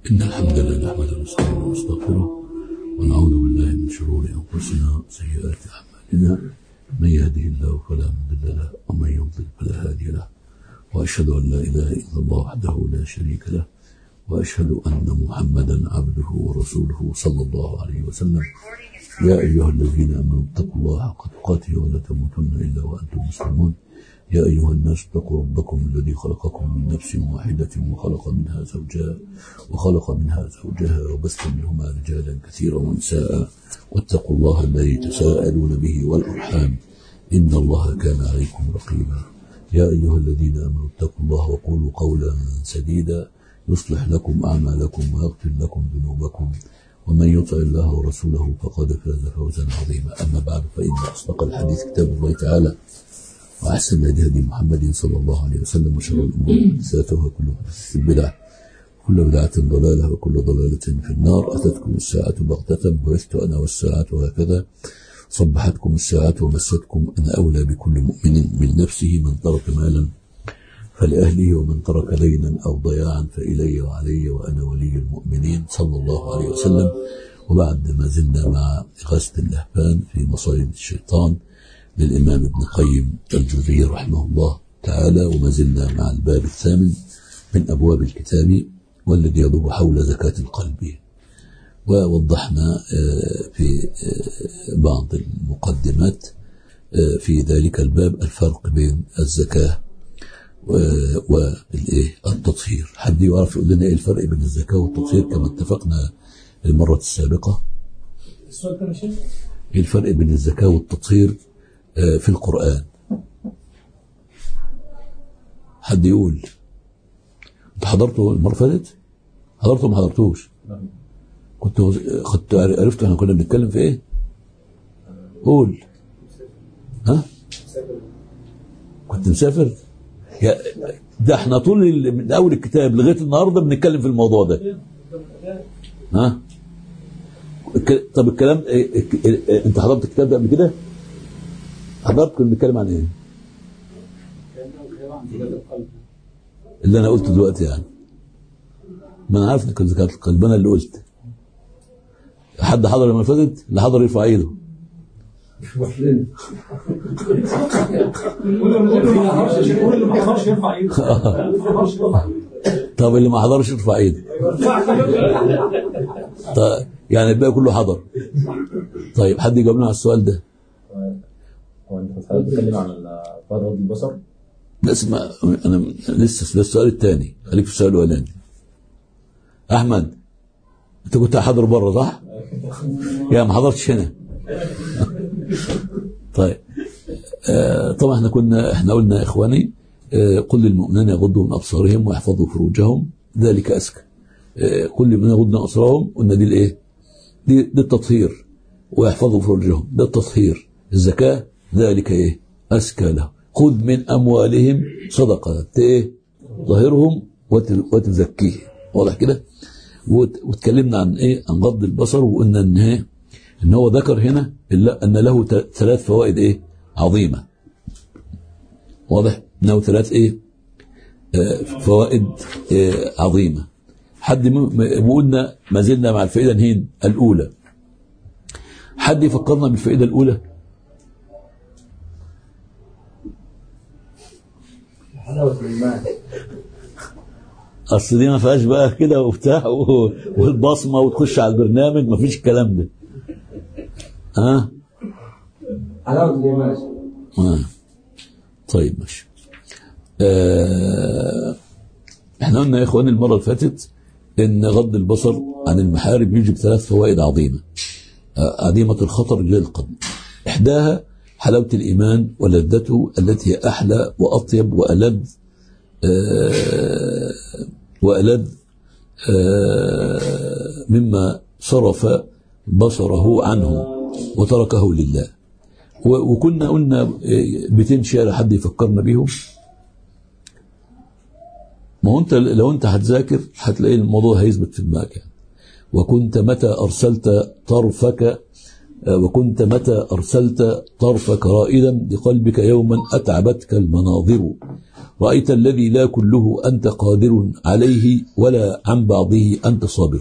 إن الحمد لله نحمده ونستعينه ونستغفره ونعوذ بالله من شرور أنفسنا وسيئات أعمالنا من يهده الله فلا مضل له ومن يضلل فلا هادي له وأشهد أن لا إله إلا الله وحده لا شريك له وأشهد أن محمدا عبده ورسوله صلى الله عليه وسلم يا أيها الذين آمنوا اتقوا الله حق تقاته ولا تموتن إلا وأنتم مسلمون يا أيها الناس اتقوا ربكم الذي خلقكم من نفس واحدة وخلق منها زوجها وخلق منها زوجها وبث منهما رجالا كثيرا ونساء واتقوا الله الذي تساءلون به والأرحام إن الله كان عليكم رقيبا يا أيها الذين آمنوا اتقوا الله وقولوا قولا سديدا يصلح لكم أعمالكم ويغفر لكم ذنوبكم ومن يطع الله ورسوله فقد فاز فوزا عظيما أما بعد فإن أصدق الحديث كتاب الله تعالى وأحسن الهدي هدي محمد صلى الله عليه وسلم وشر الأمور محدثاتها وكل محدثة بدعة كل بدعة ضلالة وكل ضلالة في النار أتتكم الساعة بغتة بعثت أنا والساعة وهكذا صبحتكم الساعة ومستكم أنا أولى بكل مؤمن من نفسه من ترك مالا فلأهله ومن ترك دينا أو ضياعا فإلي وعلي وأنا ولي المؤمنين صلى الله عليه وسلم وبعد ما زلنا مع إغاثة اللهفان في مصايد الشيطان للإمام ابن قيم الجوزي رحمه الله تعالى وما زلنا مع الباب الثامن من أبواب الكتاب والذي يدور حول زكاة القلب ووضحنا في بعض المقدمات في ذلك الباب الفرق بين الزكاة والتطهير حد يعرف يقول لنا ايه الفرق بين الزكاة والتطهير كما اتفقنا المرة السابقة السؤال كان شيء ايه الفرق بين الزكاة والتطهير في القرآن حد يقول انت حضرته المرة اللي فاتت حضرته ما حضرتوش كنت خدت عرفت احنا كنا بنتكلم في ايه قول ها كنت مسافر يا ده احنا طول ال- من اول الكتاب لغايه النهارده بنتكلم في الموضوع ده ها الك- طب الكلام إيه- إيه- إيه- انت حضرت الكتاب ده قبل كده حضرت كنا بنتكلم عن ايه كانه كلام عن زكاة القلب اللي انا قلته دلوقتي يعني ما انا عارف ان كان زكاه القلب انا اللي قلت حد حضر لما فاتت اللي حضر يرفع ايده قول اللي ما حضرش قول اللي ما حضرش يرفع ايده اللي ما حضرش يرفع طب اللي ما حضرش يرفع ايده طيب يعني الباقي كله حضر طيب حد يجاوبنا على السؤال ده هو انت كنت حضرتك بتتكلم عن فرض غض البصر لا اسمع انا لسه ده السؤال الثاني خليك في السؤال الاولاني احمد انت كنت حاضر بره صح؟ يا ما حضرتش هنا طيب آه طبعا احنا كنا احنا قلنا يا اخواني آه قل للمؤمنين يغضوا من ابصارهم ويحفظوا فروجهم ذلك ازكى آه قل للمؤمنين يغضوا من ابصارهم قلنا دي الايه؟ دي, دي التطهير ويحفظوا فروجهم ده التطهير الزكاه ذلك ايه؟ ازكى لهم خذ من اموالهم صدقه ت- ايه؟ طهرهم وت- وتزكيهم واضح كده؟ وت- واتكلمنا عن ايه؟ عن غض البصر وقلنا ان ايه؟ ان هو ذكر هنا إلا ان له ت- ثلاث فوائد ايه؟ عظيمه. واضح؟ انه ثلاث ايه؟ آه فوائد آه عظيمه. حد م- م- وقلنا ما زلنا مع الفائده هين الاولى. حد يفكرنا بالفائده الاولى؟ حلاوة الإيمان اصل دي ما فيهاش بقى كده وبتاع و- والبصمه وتخش على البرنامج ما فيش الكلام ده. ها؟ حلاوة الإيمان آه. طيب ماشي آه. احنا قلنا يا اخواني المره اللي فاتت ان غض البصر عن المحارم يوجب ثلاث فوائد عظيمه آه. عديمه الخطر للقلب احداها حلاوه الايمان ولذته التي هي احلى واطيب والذ آه. والذ آه. مما صرف بصره عنه وتركه لله و- وكنا قلنا إيه، بيتين شعر حد يفكرنا بيهم ما هو انت لو انت هتذاكر هتلاقي الموضوع هيثبت في دماغك يعني. وكنت متى ارسلت طرفك آه، وكنت متى ارسلت طرفك رائدا لقلبك يوما اتعبتك المناظر رأيت الذي لا كله أنت قادر عليه ولا عن بعضه أنت صابر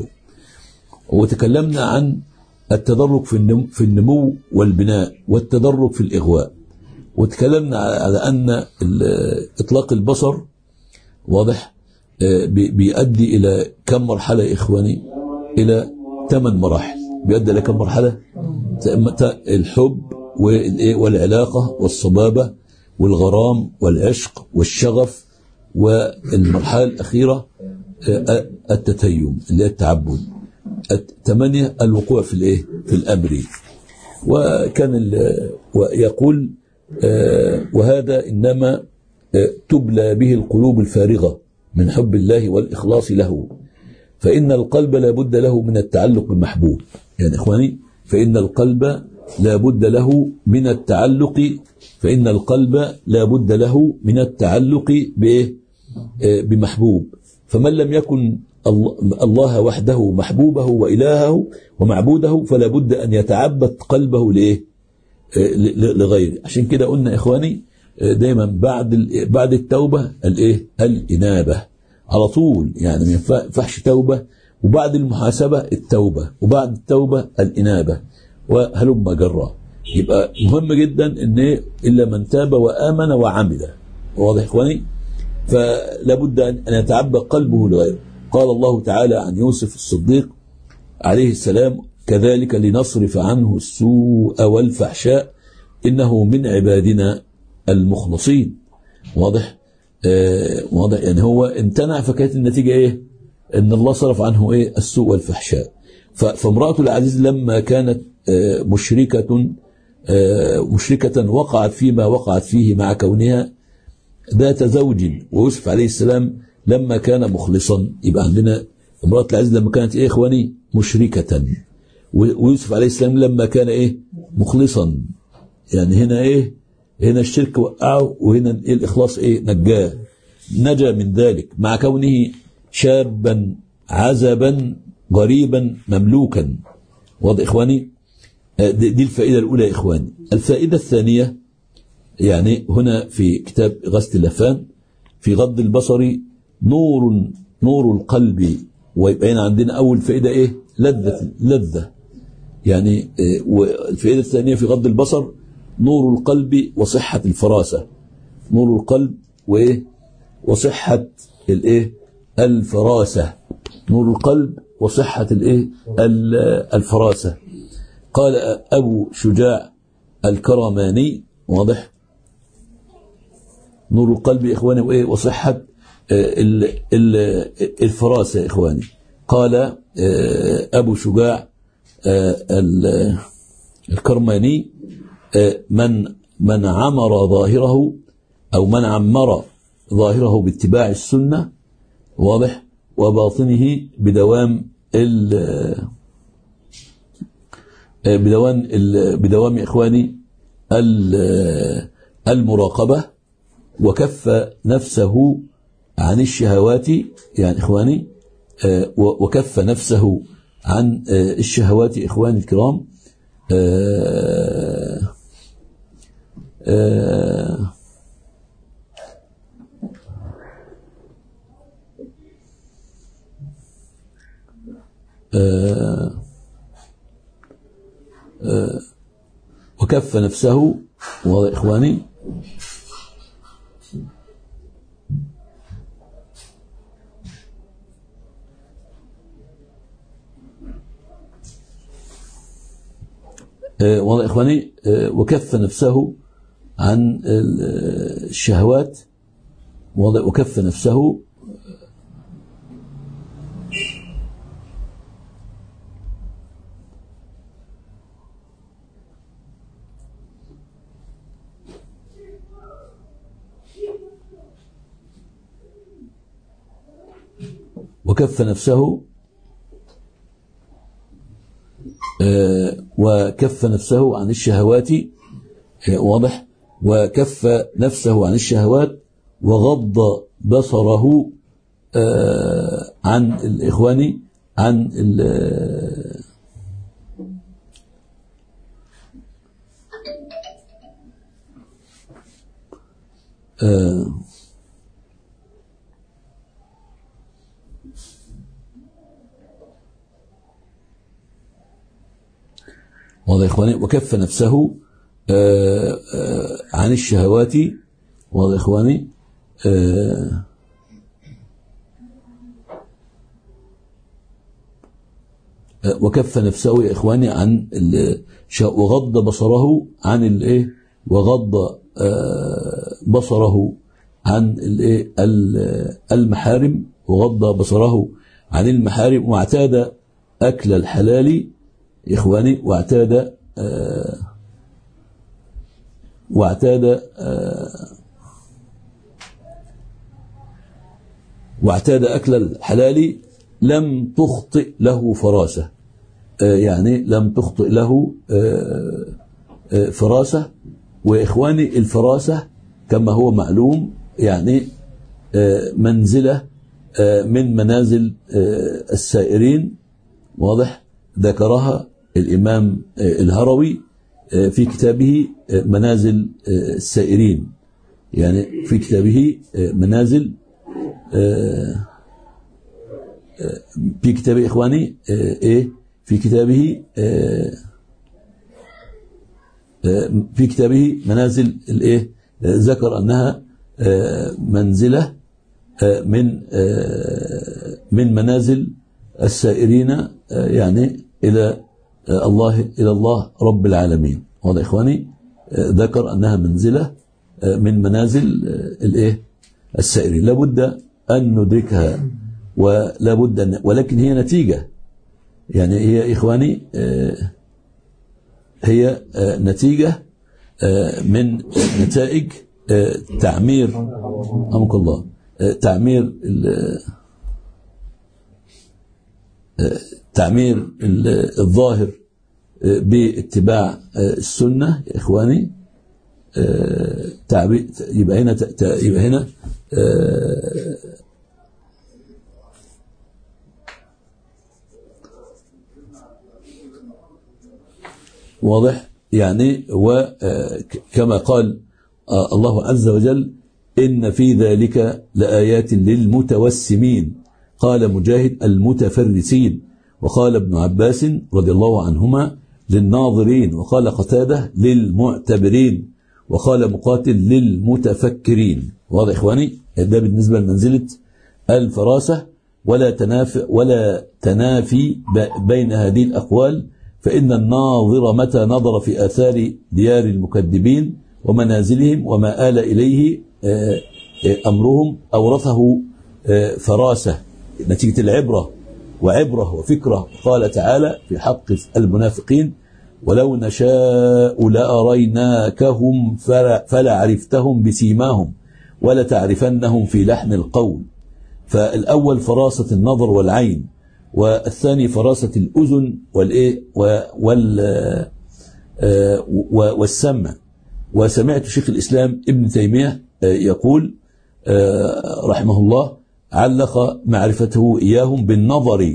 وتكلمنا عن التدرج في النمو, في النمو والبناء والتدرج في الإغواء وتكلمنا على أن ال- إطلاق البصر واضح آه، بي- بيؤدي إلى كم مرحلة يا إخواني إلى ثمان مراحل بيؤدي إلى كم مرحلة ت- الحب والإيه؟ والعلاقة والصبابة والغرام والعشق والشغف والمرحلة الأخيرة آه، التتيم اللي هي التعبد الت- ثمانية الوقوع في الإيه في الأمر وكان ال- ويقول آه، وهذا إنما آه، تبلى به القلوب الفارغة من حب الله والإخلاص له فإن القلب لا بد له من التعلق بالمحبوب يعني إخواني فإن القلب لا بد له من التعلق فإن القلب لا بد له من التعلق بإيه؟ آه، بمحبوب فمن لم يكن الله- الله وحده محبوبه وإلهه ومعبوده فلا بد أن يتعبد قلبه لإيه ل- ل- لغيره عشان كده قلنا إخواني آه، دايما بعد ال- بعد التوبة الإيه الإنابة على طول يعني ما ينفع- ينفعش توبة وبعد المحاسبة التوبة وبعد التوبة الإنابة وهلم جرا يبقى مهم جدا ان إيه؟ الا من تاب وامن وعمل واضح يا اخواني فلا بد ان أن يتعبى قلبه لغيره قال الله تعالى عن يوسف الصديق عليه السلام كذلك لنصرف عنه السوء والفحشاء انه من عبادنا المخلصين واضح آه واضح يعني هو امتنع فكانت النتيجه ايه ان الله صرف عنه ايه السوء والفحشاء ف- فامراته العزيز لما كانت آه مشركه آه مشركه وقعت فيما وقعت فيه مع كونها ذات زوج ويوسف عليه السلام لما كان مخلصا يبقى عندنا امرأة العزيز لما كانت ايه يا اخواني مشركة و- ويوسف عليه السلام لما كان ايه مخلصا يعني هنا ايه هنا الشرك وقعه وهنا إيه الاخلاص ايه نجاه نجا من ذلك مع كونه شابا عزبا غريبا مملوكا واضح اخواني آه، دي دي الفائدة الاولى يا اخواني الفائدة الثانية يعني هنا في كتاب غسل اللفان في غض البصر نور نور القلب ويبقى هنا عندنا أول فائدة إيه لذة لذة يعني إيه، والفائدة الثانية في غض البصر نور القلب وصحة الفراسة نور القلب وإيه وصحة الإيه الفراسة نور القلب وصحة الإيه ال- الفراسة قال أبو شجاع الكرماني واضح نور القلب يا إخواني وإيه وصحة آه، ال- ال- الفراسة يا إخواني قال آه، أبو شجاع آه، ال- الكرماني آه، من من عمر ظاهره أو من عمر ظاهره باتباع السنة واضح وباطنه بدوام ال آه، بدوام ال- بدوام يا إخواني ال- المراقبة وكف نفسه عن الشهوات يعني إخواني آه، و- وكف نفسه عن آه، الشهوات إخواني الكرام آه، آه، آه، آه، وكف نفسه واضح إخواني آه، واضح إخواني آه، وكف نفسه عن ال- آه، الشهوات واضح وكف نفسه وكف نفسه آه، وكف نفسه عن الشهوات آه، واضح وكف نفسه عن الشهوات وغض بصره آه، عن الإخوان عن ال- آه، واضح يا إخواني وكف نفسه آه، آه، عن الشهوات واضح يا إخواني آه، آه، وكف نفسه يا إخواني عن ال- ش- وغض بصره عن الايه وغض آه، بصره عن الايه ال- المحارم وغض بصره عن المحارم واعتاد أكل الحلال يا إخواني واعتاد آه، واعتاد آه، واعتاد أكل الحلال لم تخطئ له فراسة آه، يعني لم تخطئ له آه، آه، فراسة وإخواني الفراسة كما هو معلوم يعني آه، منزلة آه، من منازل آه، السائرين واضح ذكرها الإمام آه، الهروي آه، في كتابه آه، منازل آه، السائرين يعني في كتابه آه، منازل آه، آه، في كتابه إخواني آه، إيه في كتابه آه، آه، في كتابه منازل الإيه آه، ذكر أنها آه، منزلة آه، من آه، من منازل السائرين آه، يعني إلى آه، الله إلى الله رب العالمين واضح إخواني آه، ذكر أنها منزلة آه، من منازل آه، الإيه السائرين لابد أن ندركها ولا بد أن ولكن هي نتيجة يعني هي إخواني آه، هي آه، نتيجة آه، من نتائج آه، تعمير أمك الله آه، تعمير ال- آه، تعمير ال- الظاهر آه، باتباع آه، السنة يا إخواني آه، تعبي- يبقى هنا ت- ت- يبقى هنا آه، واضح يعني وكما قال آه، الله عز وجل إن في ذلك لآيات للمتوسمين قال مجاهد المتفرسين وقال ابن عباس رضي الله عنهما للناظرين وقال قتادة للمعتبرين وقال مقاتل للمتفكرين واضح إخواني ده بالنسبة لمنزلة الفراسة ولا تنافي ولا تنافي ب- بين هذه الأقوال فإن الناظر متى نظر في آثار ديار المكذبين ومنازلهم وما آل إليه آه، آه، أمرهم أورثه آه، فراسة نتيجة العبرة وعبرة وفكرة قال تعالى في حق المنافقين ولو نشاء لأريناكهم فلا- فلعرفتهم بسيماهم ولتعرفنهم في لحن القول فالأول فراسة النظر والعين والثاني فراسة الأذن والإيه و- وال آه، و- والسمع وسمعت شيخ الإسلام ابن تيمية آه، يقول آه، رحمه الله علق معرفته إياهم بالنظر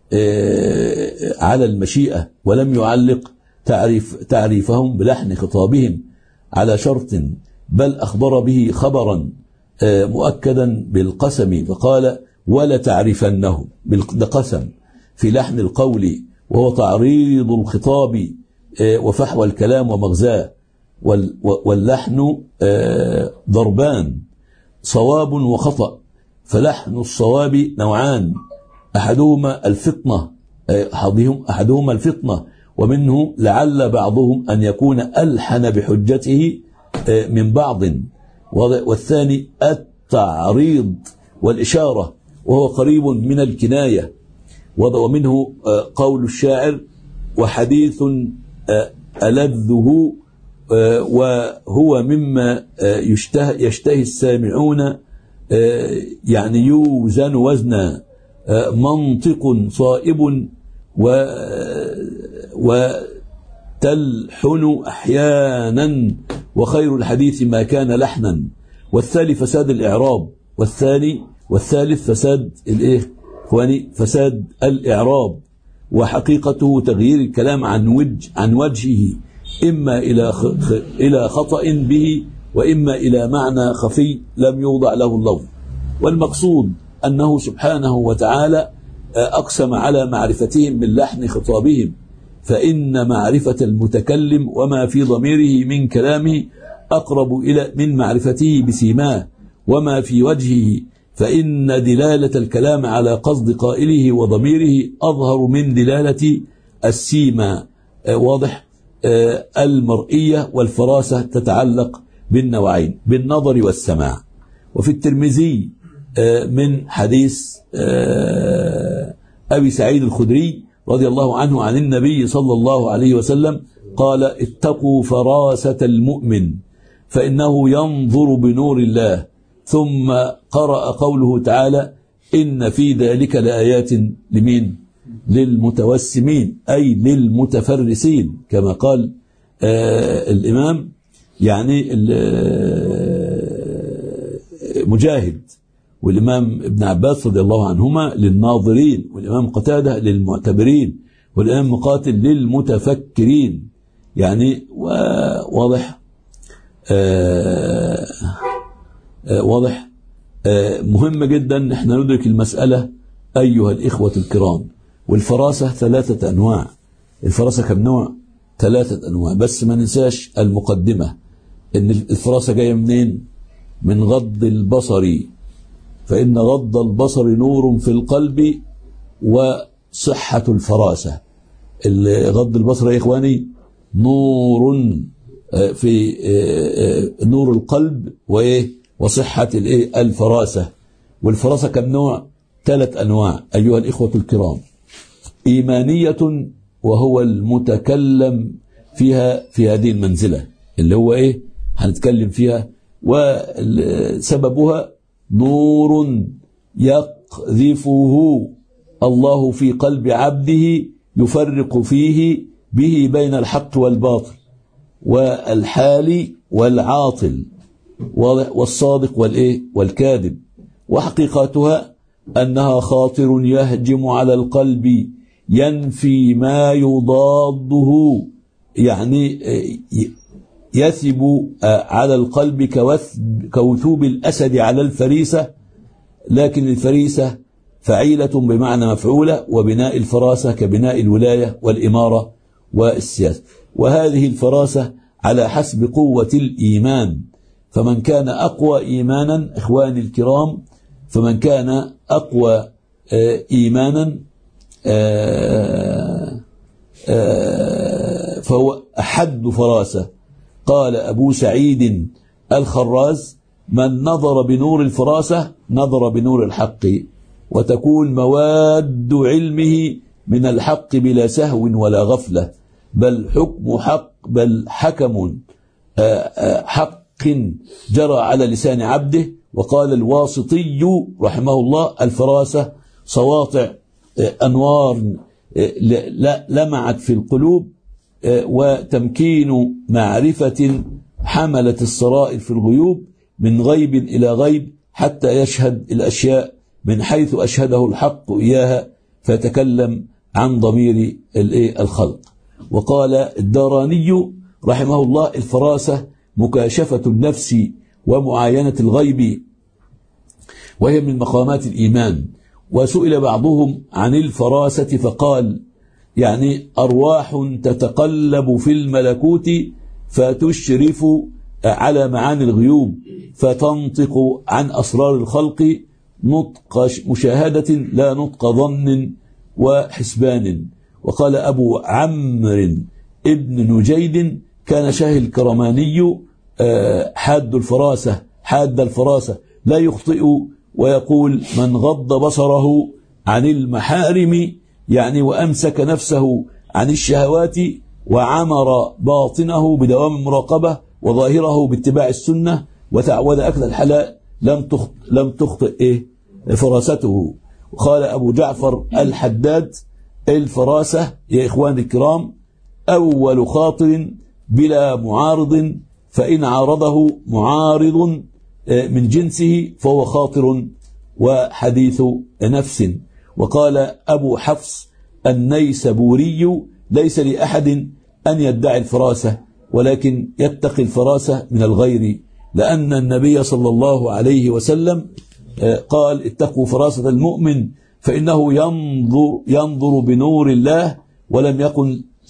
آه، على المشيئة ولم يعلق تعريف تعريفهم بلحن خطابهم على شرط بل أخبر به خبرا آه، مؤكدا بالقسم فقال ولا تعرفنهم بالق- ده قسم في لحن القول وهو تعريض الخطاب آه، وفحوى الكلام ومغزاه وال- واللحن آه، ضربان صواب وخطأ فلحن الصواب نوعان أحدهما الفطنة آه، أحدهم أحدهما الفطنة ومنه لعل بعضهم أن يكون ألحن بحجته آه، من بعض وضع- والثاني التعريض والإشارة وهو قريب من الكناية وضع- ومنه آه، قول الشاعر وحديث آه، ألذه آه، وهو مما آه، يشتهي, يشتهي السامعون آه، يعني يوزن وزنا آه، منطق صائب و وتلحن أحيانا وخير الحديث ما كان لحنا والثاني فساد الإعراب والثاني والثالث فساد الإيه إخواني فساد الإعراب وحقيقته تغيير الكلام عن وجه عن وجهه إما إلى خ... خ... إلى خطأ به وإما إلى معنى خفي لم يوضع له اللفظ والمقصود أنه سبحانه وتعالى آه، أقسم على معرفتهم من لحن خطابهم فإن معرفة المتكلم وما في ضميره من كلامه أقرب إلى من معرفته بسيماه وما في وجهه فإن دلالة الكلام على قصد قائله وضميره أظهر من دلالة السيما آه، واضح آه، المرئية والفراسة تتعلق بالنوعين بالنظر والسماع وفي الترمذي آه، من حديث آه، أبي سعيد الخدري رضي الله عنه عن النبي صلى الله عليه وسلم قال اتقوا فراسة المؤمن فإنه ينظر بنور الله ثم قرأ قوله تعالى إن في ذلك لآيات لمين للمتوسمين أي للمتفرسين كما قال آه الإمام يعني ال- آه، مجاهد والإمام ابن عباس رضي الله عنهما للناظرين والإمام قتادة للمعتبرين والإمام مقاتل للمتفكرين يعني و- واضح آه آه واضح آه مهم جدا ان احنا ندرك المسألة أيها الإخوة الكرام والفراسة ثلاثة أنواع الفراسة كم نوع ثلاثة أنواع بس ما ننساش المقدمة إن الفراسة جاية منين من غض البصر فإن غض البصر نور في القلب وصحة الفراسة ال- غض البصر يا إخواني نور آه، في آه، آه، نور القلب وإيه وصحة الإيه الفراسة والفراسة كم نوع ثلاث أنواع أيها الإخوة الكرام إيمانية وهو المتكلم فيها في هذه المنزلة اللي هو إيه هنتكلم فيها وسببها نور يقذفه الله في قلب عبده يفرق فيه به بين الحق والباطل والحال والعاطل والصادق والإيه والكاذب وحقيقتها أنها خاطر يهجم على القلب ينفي ما يضاده يعني يثب على القلب كوثب كوثوب الأسد على الفريسة لكن الفريسة فعيلة بمعنى مفعولة وبناء الفراسة كبناء الولاية والإمارة والسياسة وهذه الفراسة على حسب قوة الإيمان فمن كان أقوى إيمانا إخواني الكرام فمن كان أقوى إيمانا فهو أحد فراسة قال أبو سعيد الخراز من نظر بنور الفراسة نظر بنور الحق وتكون مواد علمه من الحق بلا سهو ولا غفلة بل حكم حق بل حكم حق جرى على لسان عبده وقال الواسطي رحمه الله الفراسة سواطع أنوار لمعت في القلوب وتمكين معرفة حملت السرائر في الغيوب من غيب إلى غيب حتى يشهد الأشياء من حيث أشهده الحق إياها فيتكلم عن ضمير الخلق وقال الداراني رحمه الله الفراسة مكاشفة النفس ومعاينة الغيب وهي من مقامات الإيمان وسئل بعضهم عن الفراسة فقال يعني أرواح تتقلب في الملكوت فتشرف على معاني الغيوب فتنطق عن أسرار الخلق نطق مشاهدة لا نطق ظن وحسبان وقال أبو عمرو ابن نجيد كان شاه الكرماني حاد الفراسة حاد الفراسة لا يخطئ ويقول من غض بصره عن المحارم يعني وأمسك نفسه عن الشهوات وعمر باطنه بدوام المراقبة وظاهره باتباع السنة وتعود أكل الحلال لم تخطئ, لم تخطئ إيه فراسته قال أبو جعفر الحداد الفراسة يا إخوان الكرام أول خاطر بلا معارض فإن عارضه معارض من جنسه فهو خاطر وحديث نفس وقال أبو حفص النيسبوري ليس لأحد أن يدعي الفراسة ولكن يتقي الفراسة من الغير لأن النبي صلى الله عليه وسلم قال اتقوا فراسة المؤمن فإنه ينظر, ينظر بنور الله ولم يقل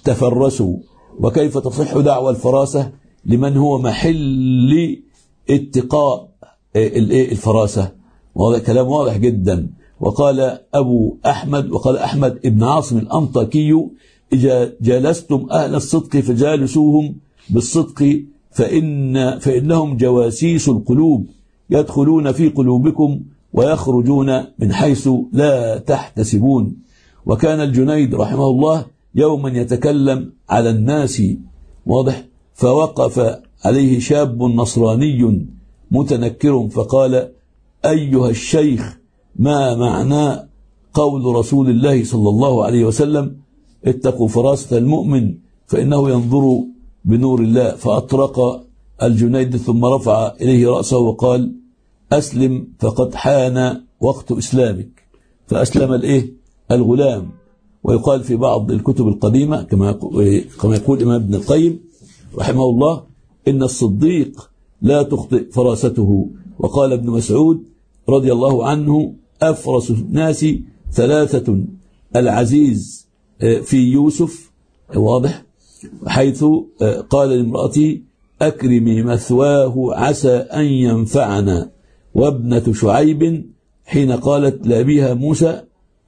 تفرسوا وكيف تصح دعوى الفراسة لمن هو محل اتقاء الايه الفراسة وهذا كلام واضح جدا وقال أبو أحمد وقال أحمد ابن عاصم الأنطاكي إذا جالستم أهل الصدق فجالسوهم بالصدق فإن فإنهم جواسيس القلوب يدخلون في قلوبكم ويخرجون من حيث لا تحتسبون وكان الجنيد رحمه الله يوما يتكلم على الناس واضح فوقف عليه شاب نصراني متنكر فقال أيها الشيخ ما معنى قول رسول الله صلى الله عليه وسلم اتقوا فراسة المؤمن فإنه ينظر بنور الله فأطرق الجنيد ثم رفع إليه رأسه وقال أسلم فقد حان وقت إسلامك فأسلم الإيه الغلام ويقال في بعض الكتب القديمة كما كما يقول الإمام ابن القيم رحمه الله إن الصديق لا تخطئ فراسته وقال ابن مسعود رضي الله عنه أفرس الناس ثلاثة العزيز في يوسف واضح حيث قال لامرأتي أكرمي مثواه عسى أن ينفعنا وابنة شعيب حين قالت لأبيها موسى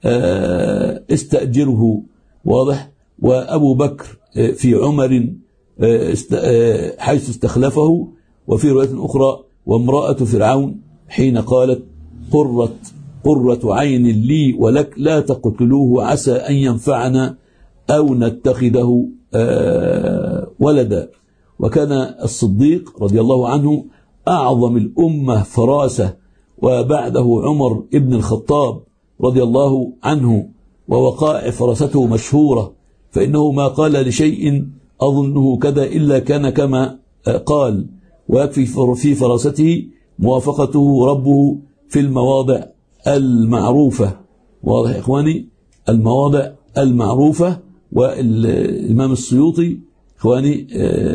استأجره واضح وأبو بكر في عمر حيث استخلفه وفي رواية أخرى وامرأة فرعون حين قالت قرة قرة عين لي ولك لا تقتلوه عسى أن ينفعنا أو نتخذه ولدا وكان الصديق رضي الله عنه أعظم الأمة فراسة وبعده عمر ابن الخطاب رضي الله عنه ووقائع فراسته مشهورة فإنه ما قال لشيء أظنه كذا إلا كان كما قال ويكفي في فراسته موافقته ربه في المواضع المعروفة واضح يا إخواني المواضع المعروفة والإمام السيوطي إخواني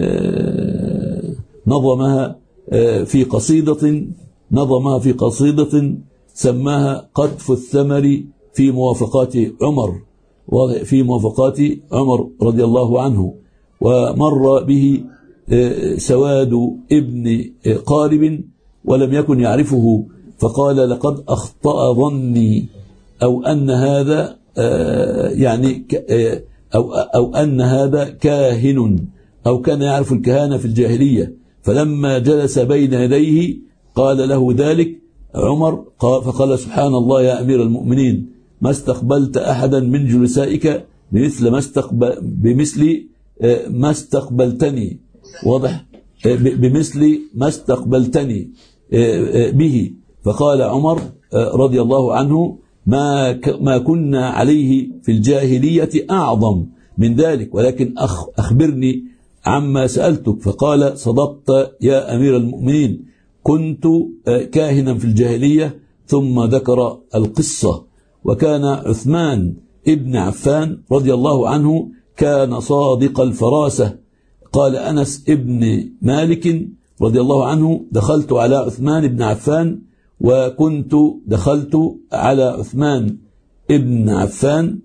نظمها في قصيدة نظمها في قصيدة سماها قطف الثمر في موافقات عمر في موافقات عمر رضي الله عنه ومر به سواد ابن قارب ولم يكن يعرفه فقال لقد أخطأ ظني أو أن هذا يعني أو, أو أن هذا كاهن أو كان يعرف الكهانة في الجاهلية فلما جلس بين يديه قال له ذلك عمر فقال سبحان الله يا أمير المؤمنين ما استقبلت أحدا من جلسائك بمثل ما استقبل بمثل ما استقبلتني واضح بمثل ما استقبلتني به فقال عمر رضي الله عنه ما ما كنا عليه في الجاهلية أعظم من ذلك ولكن أخ أخبرني عما سألتك فقال صدقت يا أمير المؤمنين كنت كاهنا في الجاهلية ثم ذكر القصة وكان عثمان ابن عفان رضي الله عنه كان صادق الفراسة قال أنس ابن مالك رضي الله عنه دخلت على عثمان بن عفان وكنت دخلت على عثمان ابن عفان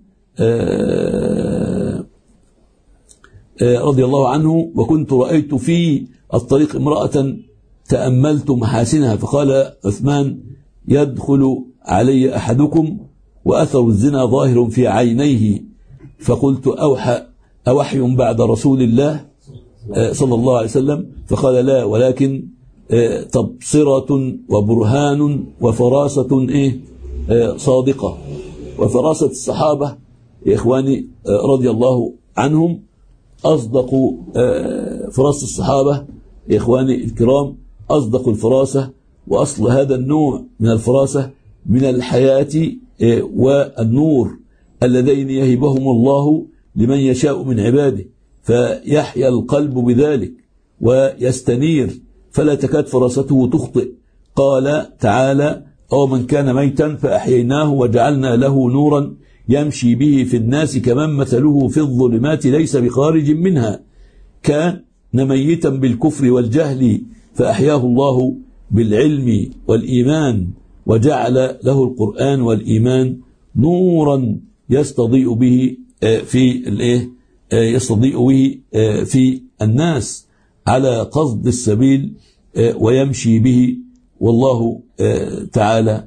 رضي الله عنه وكنت رأيت في الطريق امرأة تأملت محاسنها فقال عثمان يدخل علي أحدكم وأثر الزنا ظاهر في عينيه فقلت أوحى أوحي بعد رسول الله صلى الله عليه وسلم فقال لا ولكن تبصرة وبرهان وفراسة إيه صادقة وفراسة الصحابة يا إخواني رضي الله عنهم أصدق فراسة الصحابة يا إخواني الكرام أصدق الفراسة وأصل هذا النوع من الفراسة من الحياة والنور اللذين يهبهم الله لمن يشاء من عباده فيحيا القلب بذلك ويستنير فلا تكاد فراسته تخطئ قال تعالى أو من كان ميتا فأحييناه وجعلنا له نورا يمشي به في الناس كمن مثله في الظلمات ليس بخارج منها كان ميتا بالكفر والجهل فأحياه الله بالعلم والإيمان وجعل له القرآن والإيمان نورا يستضيء به في الايه آه، يستضيء به آه، في الناس على قصد السبيل آه، ويمشي به والله آه، تعالى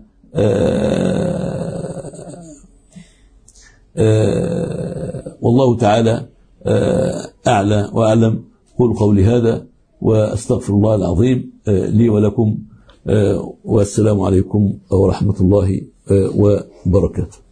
آه، آه، والله تعالى آه، أعلى وأعلم قول قولي هذا وأستغفر الله العظيم آه، لي ولكم آه، والسلام عليكم ورحمة الله آه، وبركاته